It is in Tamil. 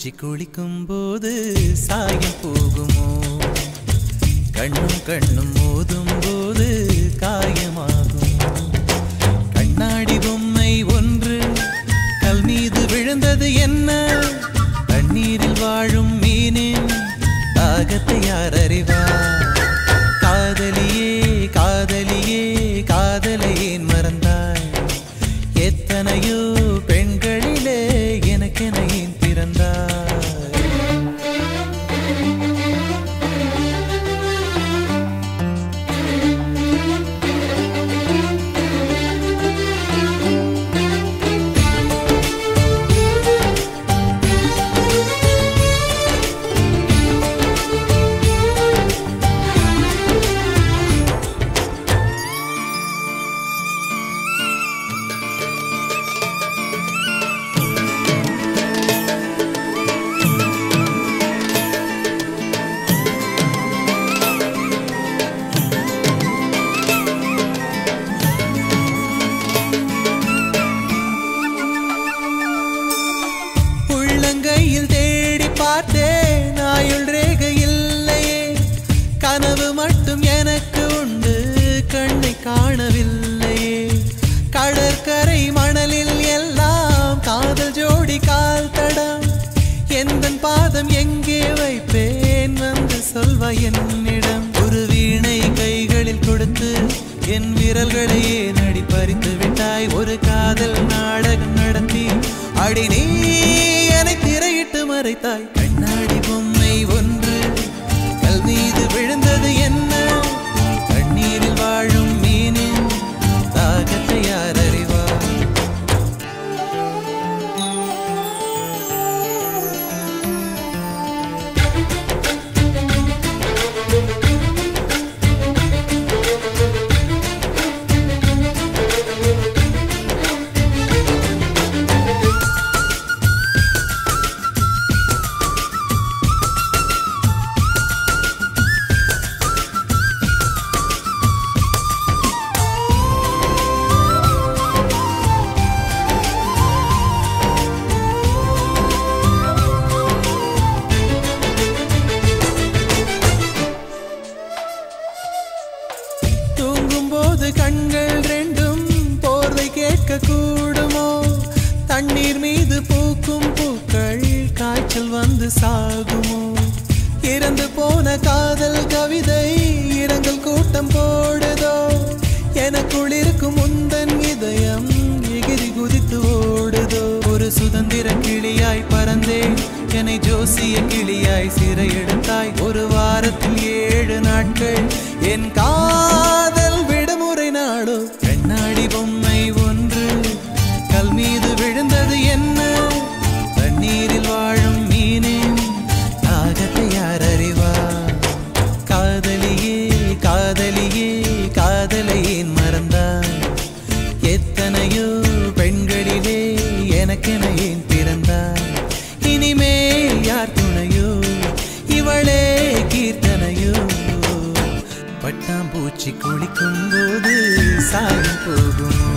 பூச்சி குளிக்கும் போது சாயம் போகுமோ கண்ணும் கண்ணும் மோதும் போது காயமாகும் கண்ணாடி பொம்மை ஒன்று கல் மீது விழுந்தது என்ன தண்ணீரில் வாழும் மீனின் தாகத்தை யார் அறிவார் காதலியே காதலியே காதலை ஏன் மறந்தாய் எத்தனையோ பெண்களிலே எனக்கென ஏன் பிறந்தாய் உள்ளங்கையில் தேடி பார்த்தேன் ஆயுள் ரேகை இல்லையே கனவு மட்டும் எனக்கு உண்டு கண்ணை காணவில்லையே கடற்கரை மணலில் எல்லாம் காதல் ஜோடி கால் தடம் எந்த பாதம் எங்கே வைப்பேன் வந்து சொல்வா என்னிடம் ஒரு வீணை கைகளில் கொடுத்து என் விரல்களை ஏன் அடி பறித்து விட்டாய் ஒரு காதல் நாடகம் நடத்தி அடி நீ என்னை திரையிட்டு மறைத்தாய் கண்ணாடி பொம்மை ஒன்று கல் மீது விழுந்தது என்ன தண்ணீரில் வாழும் மீனின் தாகத்தை யார் அறிவார் தூங்கும் போது கண்கள் ரெண்டும் போர்வை கேட்க கூடுமோ தண்ணீர் மீது பூக்கும் பூக்கள் காய்ச்சல் வந்து சாகுமோ இறந்து போன காதல் கவிதை இரங்கல் கூட்டம் போடுதோ எனக்குள் இருக்கும் முந்தன் இதயம் எகிரி குதித்து ஓடுதோ ஒரு சுதந்திர கிளியாய் பறந்தேன் என்னை ஜோசிய கிளியாய் சிறையெடுத்தாய் ஒரு வாரத்தில் ஏழு நாட்கள் என் காதல் விடுமுறை நாடோ கண்ணாடி பொம்மை ஒன்று கல் மீது விழுந்தது என்ன தண்ணீரில் வாழும் மீனின் தாகத்தை யார் அறிவார் காதலியே காதலியே காதலை ஏன் மறந்தாய் எத்தனையோ பெண்களிலே எனக்கென ஏன் பிறந்தாய் இனிமேல் யார் துணையோ இவளே கீர்த்தனையோ பட்டாம்பூச்சி குளிக்கும் போது சாயம் போகுமோ